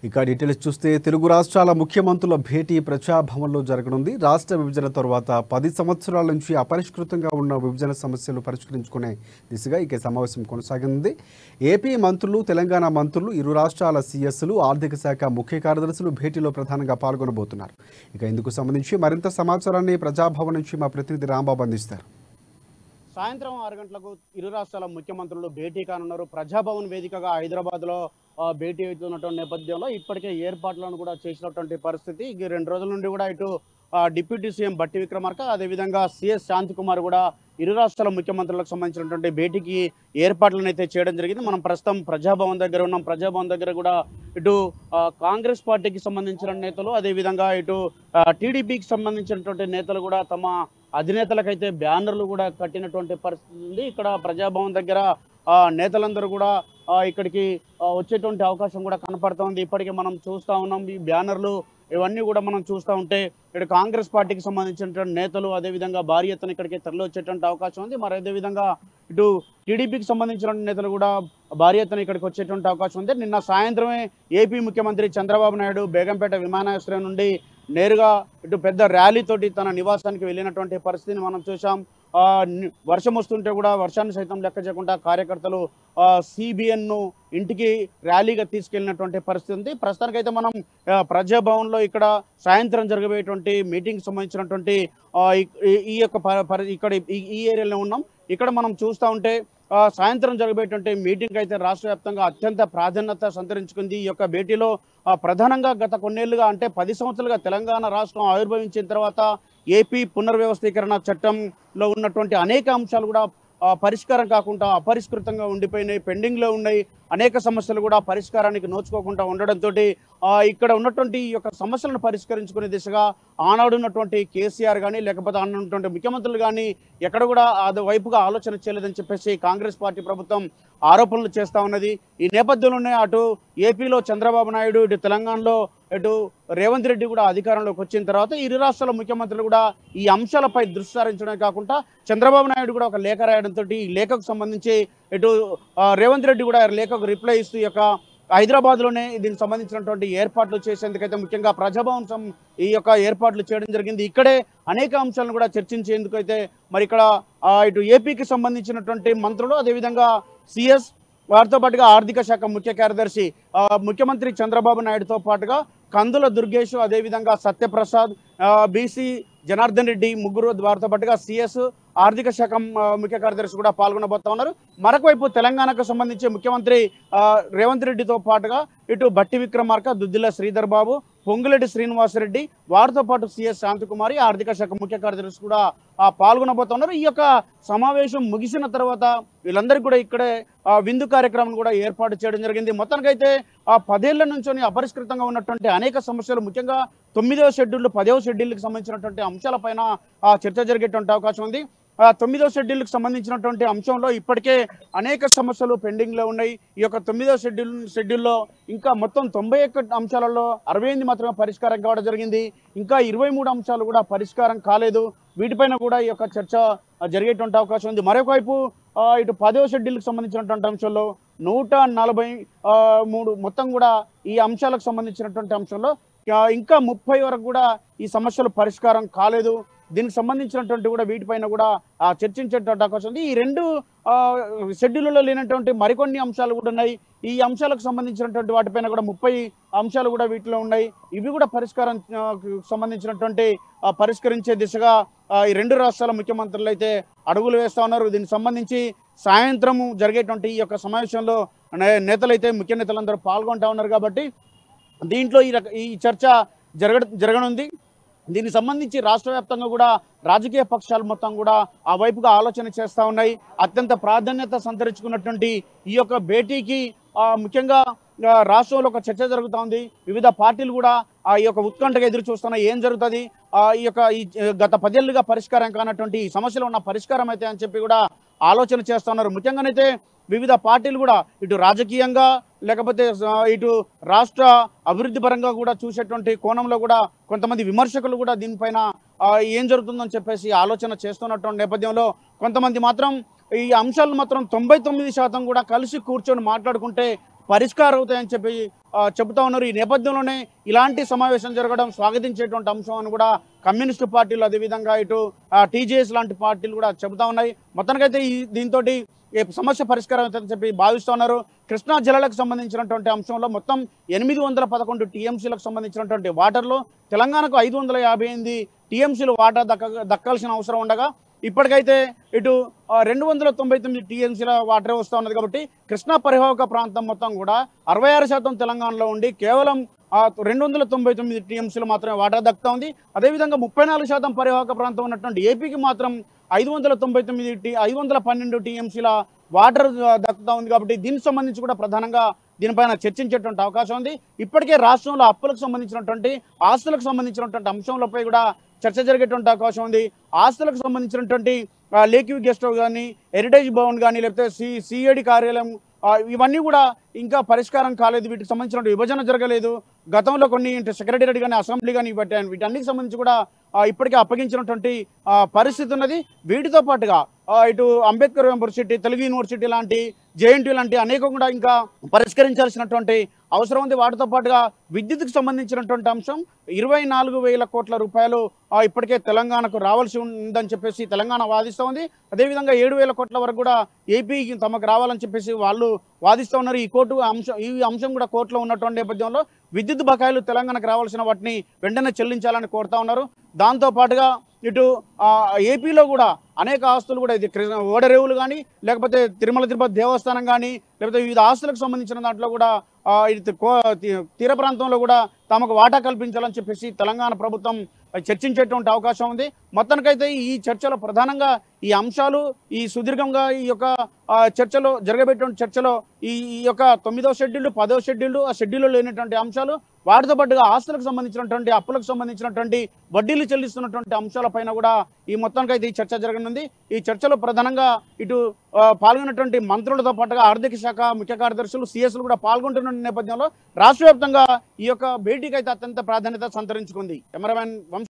ఇక డీటెయిల్స్ చూస్తే తెలుగు రాష్ట్రాల ముఖ్యమంత్రుల భేటీ ప్రజాభవన్లో జరగనుంది రాష్ట్ర విభజన తర్వాత పది సంవత్సరాల నుంచి అపరిష్కృతంగా ఉన్న విభజన సమస్యలు పరిష్కరించుకునే దిశగా ఇక సమావేశం కొనసాగనుంది ఏపీ మంత్రులు తెలంగాణ మంత్రులు ఇరు రాష్ట్రాల సీఎస్లు ఆర్థిక శాఖ ముఖ్య కార్యదర్శులు భేటీలో ప్రధానంగా పాల్గొనబోతున్నారు ఇక ఇందుకు సంబంధించి మరింత సమాచారాన్ని ప్రజాభవన్ నుంచి మా ప్రతినిధి రాంబాబు అందిస్తారు సాయంత్రం ఆరు గంటలకు ఇరు రాష్ట్రాల ముఖ్యమంత్రులు భేటీ కానున్నారు ప్రజాభవన్ వేదికగా హైదరాబాద్ లో భేటీ అవుతున్నటువంటి నేపథ్యంలో ఇప్పటికే ఏర్పాట్లను కూడా చేసినటువంటి పరిస్థితి ఈ రెండు రోజుల నుండి కూడా ఇటు ఆ, డిప్యూటీ సీఎం బట్టి విక్రమార్క అదేవిధంగా సిఎస్ శాంతి కుమార్ కూడా ఇరు రాష్ట్రాల ముఖ్యమంత్రులకు సంబంధించినటువంటి భేటీకి ఏర్పాట్లను అయితే చేయడం జరిగింది మనం ప్రస్తుతం ప్రజాభవన్ దగ్గర ఉన్నాం ప్రజాభవన్ దగ్గర కూడా ఇటు ఆ, కాంగ్రెస్ పార్టీకి సంబంధించిన నేతలు అదేవిధంగా ఇటు టీడీపీకి సంబంధించినటువంటి నేతలు కూడా తమ అధినేతలకైతే బ్యానర్లు కూడా కట్టినటువంటి పరిస్థితి ఉంది ఇక్కడ ప్రజాభవన్ దగ్గర ఆ, నేతలందరూ కూడా ఆ, ఇక్కడికి ఆ, వచ్చేటువంటి అవకాశం కూడా కనపడుతోంది ఇప్పటికే మనం చూస్తా ఉన్నాం ఈ బ్యానర్లు ఇవన్నీ కూడా మనం చూస్తూ ఉంటే ఇక్కడ కాంగ్రెస్ పార్టీకి సంబంధించినటువంటి నేతలు అదేవిధంగా భారీ ఎత్తున ఇక్కడికి తరలి వచ్చేటువంటి అవకాశం ఉంది మరి అదేవిధంగా ఇటు టీడీపీకి సంబంధించిన నేతలు కూడా భారీ ఎత్తున ఇక్కడికి వచ్చేటువంటి అవకాశం ఉంది నిన్న సాయంత్రమే ఏపీ ముఖ్యమంత్రి చంద్రబాబు నాయుడు బేగంపేట విమానాశ్రయం నుండి నేరుగా ఇటు పెద్ద ర్యాలీ తోటి తన నివాసానికి వెళ్ళినటువంటి పరిస్థితిని మనం చూసాం ఆ, ని- వర్షం వస్తుంటే కూడా వర్షాన్ని సైతం లెక్క చేయకుండా కార్యకర్తలు సిబిఎన్ ను ఇంటికి ర్యాలీగా తీసుకెళ్లినటువంటి పరిస్థితి ఉంది ప్రస్తుతానికైతే మనం ఆ, ప్రజాభవన్లో ఇక్కడ సాయంత్రం జరగబోయేటువంటి మీటింగ్ సంబంధించినటువంటి ఆ, ఈ- ఈ- ఈ యొక్క ప- పరి- ఇక్కడ ఈ- ఈ ఏరియాలో ఉన్నాం ఇక్కడ మనం చూస్తూ ఉంటే ఆ, సాయంత్రం జరగబోయేటువంటి మీటింగ్ అయితే రాష్ట్ర వ్యాప్తంగా అత్యంత ప్రాధాన్యత సంతరించుకుంది ఈ యొక్క భేటీలో ఆ, ప్రధానంగా గత కొన్నేళ్లుగా అంటే పది సంవత్సరాలుగా తెలంగాణ రాష్ట్రం ఆవిర్భవించిన తర్వాత ఏపీ పునర్వ్యవస్థీకరణ చట్టంలో ఉన్నటువంటి అనేక అంశాలు కూడా ఆ, పరిష్కారం కాకుండా అపరిష్కృతంగా ఉండిపోయినాయి పెండింగ్లో ఉన్నాయి అనేక సమస్యలు కూడా పరిష్కారానికి నోచుకోకుండా ఉండడంతో ఇక్కడ ఉన్నటువంటి ఈ యొక్క సమస్యలను పరిష్కరించుకునే దిశగా ఆనాడు ఉన్నటువంటి కేసీఆర్ కానీ లేకపోతే ఆనాడు ఉన్నటువంటి ముఖ్యమంత్రులు కానీ ఎక్కడ కూడా అది వైపుగా ఆలోచన చేయలేదని చెప్పేసి కాంగ్రెస్ పార్టీ ప్రభుత్వం ఆరోపణలు చేస్తా ఉన్నది ఈ నేపథ్యంలోనే అటు ఏపీలో చంద్రబాబు నాయుడు ఇటు తెలంగాణలో ఇటు రేవంత్ రెడ్డి కూడా అధికారంలోకి వచ్చిన తర్వాత ఇరు రాష్ట్రాల ముఖ్యమంత్రులు కూడా ఈ అంశాలపై దృష్టి సారించడమే కాకుండా చంద్రబాబు నాయుడు కూడా ఒక లేఖ రాయడంతో ఈ లేఖకు సంబంధించి ఇటు ఆ, రేవంత్ రెడ్డి కూడా లేఖకు రిప్లై ఇస్తూ ఈ యొక్క హైదరాబాద్లోనే దీనికి సంబంధించినటువంటి ఏర్పాట్లు చేసేందుకైతే ముఖ్యంగా ప్రజాభవన్ సం- ఈ యొక్క ఏర్పాట్లు చేయడం జరిగింది ఇక్కడే అనేక అంశాలను కూడా చర్చించేందుకు అయితే మరి ఇక్కడ ఆ, ఇటు ఏపీకి సంబంధించినటువంటి మంత్రులు అదేవిధంగా సిఎస్ వారితో పాటుగా ఆర్థిక శాఖ ముఖ్య కార్యదర్శి ఆ, ముఖ్యమంత్రి చంద్రబాబు నాయుడుతో పాటుగా కందుల దుర్గేష్ అదేవిధంగా సత్యప్రసాద్ బీసీ జనార్దన్ రెడ్డి ముగ్గురు వారితో పాటుగా సిఎస్ ఆర్థిక శాఖ ఆ, ముఖ్య కార్యదర్శి కూడా పాల్గొనబోతా ఉన్నారు మరొక వైపు తెలంగాణకు సంబంధించి ముఖ్యమంత్రి ఆ, రేవంత్ రెడ్డితో పాటుగా ఇటు బట్టి విక్రమార్క దుద్దిల శ్రీధర్ బాబు పొంగులేటి శ్రీనివాసరెడ్డి వారితో పాటు సిఎస్ శాంతికుమారి ఆర్థిక శాఖ ముఖ్య కార్యదర్శి కూడా ఆ, పాల్గొనబోతున్నారు ఈ యొక్క సమావేశం ముగిసిన తర్వాత వీళ్ళందరికీ కూడా ఇక్కడే ఆ, విందు కార్యక్రమం కూడా ఏర్పాటు చేయడం జరిగింది మొత్తానికైతే ఆ పదేళ్ల నుంచి అపరిష్కృతంగా ఉన్నటువంటి అనేక సమస్యలు ముఖ్యంగా తొమ్మిదవ షెడ్యూల్ పదవ షెడ్యూల్కి సంబంధించినటువంటి అంశాలపైన ఆ, చర్చ జరిగేటువంటి అవకాశం ఉంది ఆ, తొమ్మిదవ షెడ్యూల్కి సంబంధించినటువంటి అంశంలో ఇప్పటికే అనేక సమస్యలు పెండింగ్లో ఉన్నాయి ఈ యొక్క తొమ్మిదవ షెడ్యూల్ షెడ్యూల్లో ఇంకా మొత్తం తొంభై ఒక్క అంశాలలో అరవై ఎనిమిది మాత్రమే పరిష్కారం కావడం జరిగింది ఇంకా ఇరవై మూడు అంశాలు కూడా పరిష్కారం కాలేదు వీటిపైన కూడా ఈ యొక్క చర్చ ఆ, జరిగేటువంటి అవకాశం ఉంది మరొక వైపు ఆ, ఇటు పదవ షెడ్యూల్కి సంబంధించినటువంటి అంశంలో నూట నలభై ఆ, మూడు మొత్తం కూడా ఈ అంశాలకు సంబంధించినటువంటి అంశంలో ఆ, ఇంకా ముప్పై వరకు కూడా ఈ సమస్యలు పరిష్కారం కాలేదు దీనికి సంబంధించినటువంటి కూడా వీటిపైన కూడా ఆ, చర్చించేటువంటి అవకాశం ఉంది ఈ రెండు ఆ, షెడ్యూల్లో లేనటువంటి మరికొన్ని అంశాలు కూడా ఉన్నాయి ఈ అంశాలకు సంబంధించినటువంటి వాటిపైన కూడా ముప్పై అంశాలు కూడా వీటిలో ఉన్నాయి ఇవి కూడా పరిష్కారం ఆ, సంబంధించినటువంటి ఆ, పరిష్కరించే దిశగా ఆ, ఈ రెండు రాష్ట్రాల ముఖ్యమంత్రులు అయితే అడుగులు వేస్తా ఉన్నారు దీనికి సంబంధించి సాయంత్రం జరిగేటువంటి ఈ యొక్క సమావేశంలో నే- నేతలైతే ముఖ్య నేతలందరూ పాల్గొంటా ఉన్నారు కాబట్టి దీంట్లో ఈ రక ఈ చర్చ జరగ జరగనుంది దీనికి సంబంధించి రాష్ట్ర వ్యాప్తంగా కూడా రాజకీయ పక్షాలు మొత్తం కూడా ఆ వైపుగా ఆలోచన చేస్తూ ఉన్నాయి అత్యంత ప్రాధాన్యత సంతరించుకున్నటువంటి ఈ యొక్క భేటీకి ఆ, ముఖ్యంగా ఆ, రాష్ట్రంలో ఒక చర్చ జరుగుతూ ఉంది వివిధ పార్టీలు కూడా ఆ ఈ యొక్క ఉత్కంఠగా ఎదురు చూస్తున్నాయి ఏం జరుగుతుంది ఆ ఈ యొక్క ఈ గత పదేళ్లుగా పరిష్కారం కానటువంటి ఈ సమస్యలు ఉన్న పరిష్కారం అయితే అని చెప్పి కూడా ఆలోచన చేస్తున్నారు ముఖ్యంగానైతే వివిధ పార్టీలు కూడా ఇటు రాజకీయంగా లేకపోతే ఆ, ఇటు రాష్ట్ర అభివృద్ధి పరంగా కూడా చూసేటువంటి కోణంలో కూడా కొంతమంది విమర్శకులు కూడా దీనిపైన ఆ, ఏం జరుగుతుందని చెప్పేసి ఆలోచన చేస్తున్నటువంటి నేపథ్యంలో కొంతమంది మాత్రం ఈ అంశాలను మాత్రం తొంభై తొమ్మిది శాతం కూడా కలిసి కూర్చొని మాట్లాడుకుంటే పరిష్కారం అవుతాయని చెప్పి ఆ, చెబుతా ఉన్నారు ఈ నేపథ్యంలోనే ఇలాంటి సమావేశం జరగడం స్వాగతించేటువంటి అంశం అని కూడా కమ్యూనిస్టు పార్టీలు అదేవిధంగా ఇటు టీజేఎస్ లాంటి పార్టీలు కూడా చెబుతా ఉన్నాయి మొత్తానికైతే ఈ దీంతో ఈ సమస్య పరిష్కారం అవుతుందని చెప్పి భావిస్తూ ఉన్నారు కృష్ణా జలాలకు సంబంధించినటువంటి అంశంలో మొత్తం ఎనిమిది వందల పదకొండు టీఎంసీలకు సంబంధించినటువంటి వాటర్లో తెలంగాణకు ఐదు వందల యాభై ఎనిమిది టీఎంసీలు వాటర్ దక్క దక్కాల్సిన అవసరం ఉండగా ఇప్పటికైతే ఇటు రెండు వందల తొంభై తొమ్మిది టీఎంసీల వాటరే వస్తూ ఉన్నది కాబట్టి కృష్ణా పరివాహక ప్రాంతం మొత్తం కూడా అరవై ఆరు శాతం తెలంగాణలో ఉండి కేవలం రెండు వందల తొంభై తొమ్మిది టీఎంసీలు మాత్రమే వాటా దక్కుతా ఉంది అదేవిధంగా ముప్పై నాలుగు శాతం పరివాహక ప్రాంతం ఉన్నటువంటి ఏపీకి మాత్రం ఐదు వందల తొంభై తొమ్మిది టీ ఐదు వందల పన్నెండు టీఎంసీల వాటర్ ఆ, దక్కుతా ఉంది కాబట్టి దీనికి సంబంధించి కూడా ప్రధానంగా దీనిపైన చర్చించేటువంటి అవకాశం ఉంది ఇప్పటికే రాష్ట్రంలో అప్పులకు సంబంధించినటువంటి ఆస్తులకు సంబంధించినటువంటి అంశంలపై కూడా చర్చ జరిగేటువంటి అవకాశం ఉంది ఆస్తులకు సంబంధించినటువంటి ఆ, లేక్ వ్యూ గెస్ట్ హౌస్ కానీ హెరిటేజ్ భవన్ కానీ లేకపోతే సి సిఐడి కార్యాలయం ఆ, ఇవన్నీ కూడా ఇంకా పరిష్కారం కాలేదు వీటికి సంబంధించిన విభజన జరగలేదు గతంలో కొన్ని ఇటు సెక్రటేరియట్ కానీ అసెంబ్లీ కానీ వీటి వీటన్నిటికి సంబంధించి కూడా ఆ, ఇప్పటికే అప్పగించినటువంటి ఆ, పరిస్థితి ఉన్నది వీటితో పాటుగా ఆ, ఇటు అంబేద్కర్ యూనివర్సిటీ తెలుగు యూనివర్సిటీ లాంటి జేఎన్టీ లాంటి అనేక కూడా ఇంకా పరిష్కరించాల్సినటువంటి అవసరం ఉంది వాటితో పాటుగా విద్యుత్కు సంబంధించినటువంటి అంశం ఇరవై నాలుగు వేల కోట్ల రూపాయలు ఆ, ఇప్పటికే తెలంగాణకు రావాల్సి ఉందని చెప్పేసి తెలంగాణ వాదిస్తూ ఉంది అదేవిధంగా ఏడు వేల కోట్ల వరకు కూడా ఏపీకి తమకు రావాలని చెప్పేసి వాళ్ళు వాదిస్తూ ఉన్నారు ఈ కోర్టు అంశం ఈ అంశం కూడా కోర్టులో ఉన్నటువంటి నేపథ్యంలో విద్యుత్ బకాయిలు తెలంగాణకు రావాల్సిన వాటిని వెంటనే చెల్లించాలని కోరుతా ఉన్నారు దాంతో పాటుగా ఇటు ఆ, ఏపీలో కూడా అనేక ఆస్తులు కూడా ఇది కృష్ణ ఓడరేవులు కానీ లేకపోతే తిరుమల తిరుపతి దేవస్థానం కానీ లేకపోతే వివిధ ఆస్తులకు సంబంధించిన దాంట్లో కూడా ఆ, ఇది కో- తీ- తీర ప్రాంతంలో కూడా తమకు వాటా కల్పించాలని చెప్పేసి తెలంగాణ ప్రభుత్వం చర్చించేటువంటి అవకాశం ఉంది మొత్తానికైతే ఈ చర్చలో ప్రధానంగా ఈ అంశాలు ఈ సుదీర్ఘంగా ఈ యొక్క ఆ, చర్చలో జరగబెట్టిన చర్చలో ఈ ఈ యొక్క తొమ్మిదవ షెడ్యూల్ పదవ షెడ్యూల్ ఆ షెడ్యూల్లో లేనటువంటి అంశాలు వాటితో పాటుగా ఆస్తులకు సంబంధించినటువంటి అప్పులకు సంబంధించినటువంటి వడ్డీలు చెల్లిస్తున్నటువంటి అంశాలపైన కూడా ఈ మొత్తానికి అయితే ఈ చర్చ జరగనుంది ఈ చర్చలో ప్రధానంగా ఇటు ఆ, పాల్గొన్నటువంటి మంత్రులతో పాటుగా ఆర్థిక శాఖ ముఖ్య కార్యదర్శులు సిఎస్లు కూడా పాల్గొంటున్న నేపథ్యంలో రాష్ట్ర వ్యాప్తంగా ఈ యొక్క భేటీకి అయితే అత్యంత ప్రాధాన్యత సంతరించుకుంది కెమెరామెన్ వంశీ